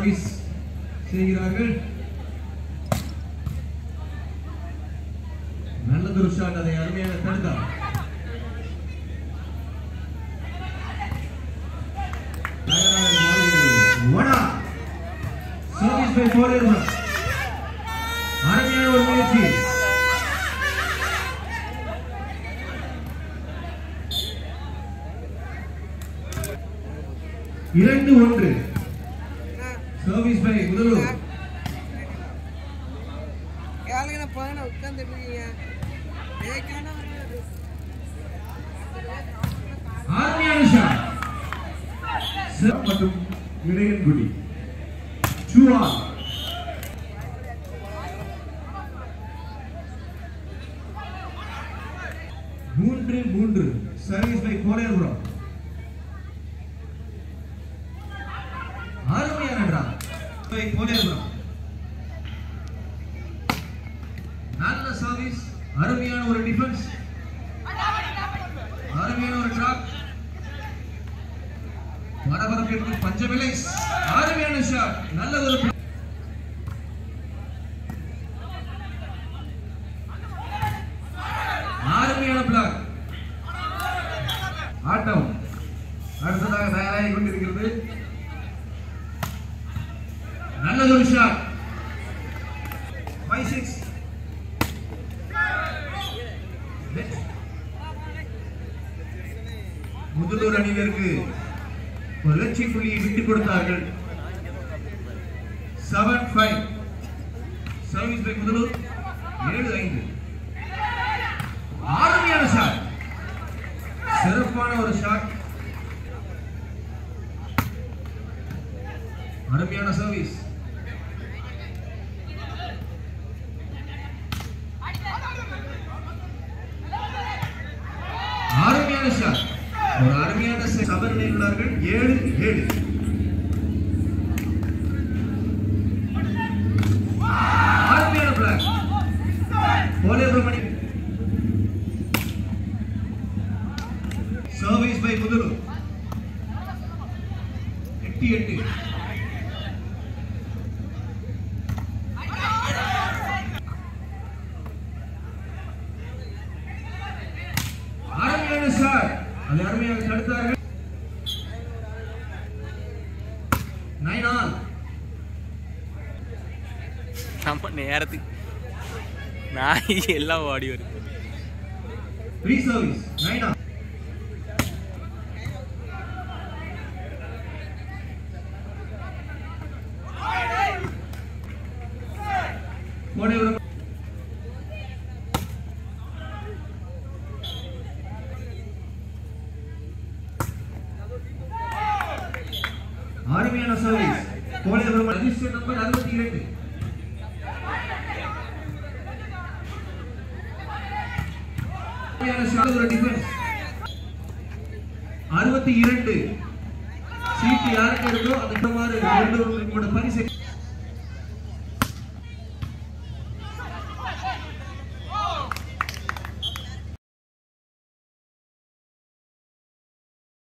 Service செய்கிறார்கள் நல்லதொரு shot அதை அருமையாக தடுத்தார் தயாராக மாறுகிறது. வடா சர்வீஸ் பை ஃபோர் அருமையான ஒரு முயற்சி இரண்டு ஒன்று சர்வீஸ் பை முதலூர் ஏழுங்க போன உட்காந்துட்டு இருக்கீங்க ஏக்கான அருமையான ஷாட் சிறப்பு மற்றும் இடையன்குடி சுவா மூன்று மூன்று சர்வீஸ் பை கோடையபுரம் அருமையான டிரா பை கோடையபுரம் நல்ல சர்வீஸ் அருமையான ஒரு டிஃபென்ஸ் அருமையான ஒரு டிராப் பரபரப்பிற்கு பஞ்சமில்லை அருமையான ஷாட் நல்ல ஒரு play. அருமையான பிளாக் ஆட்டம் அடுத்ததாக தயாராகி கொண்டிருக்கிறது நல்லதொரு ஷாட் ஃபைவ் சிக்ஸ் முதலூர் அணியினருக்கு ஒரு லட்சிய புள்ளியை விட்டுக் கொடுத்தார்கள் seven five service by Mudalur ஏழு ஐந்து அருமையான ஷாட் சிறப்பான ஒரு ஷாட் அருமையான சர்வீஸ் அருமையான ஷாட் ஒரு அருமையான சபரினை உள்ளார்கள் ஏழு ஏழு அருமையான பிளாக் கோலேபிரமணி சர்வீஸ் பை முதலூர் எட்டு எட்டு அருமையான ஷாட் அதை அருமையாக தடுத்தார்கள் நைன் ஆல் நம்ம நேரத்துக்கு நாய் எல்லாம் ஓடி வருது three service nine all Kodaipuram அருமையான சர்வீஸ் கோடைபுரம் ரெஜிஸ்டர் நம்பர் அறுபத்தி இரண்டு அருமையான shot, ஒரு டிஃபென்ஸ் அறுபத்தி இரண்டு சீட்டு யாருக்கு இருக்கோ அந்த மாதிரி ரெண்டு உங்களோட பரிசை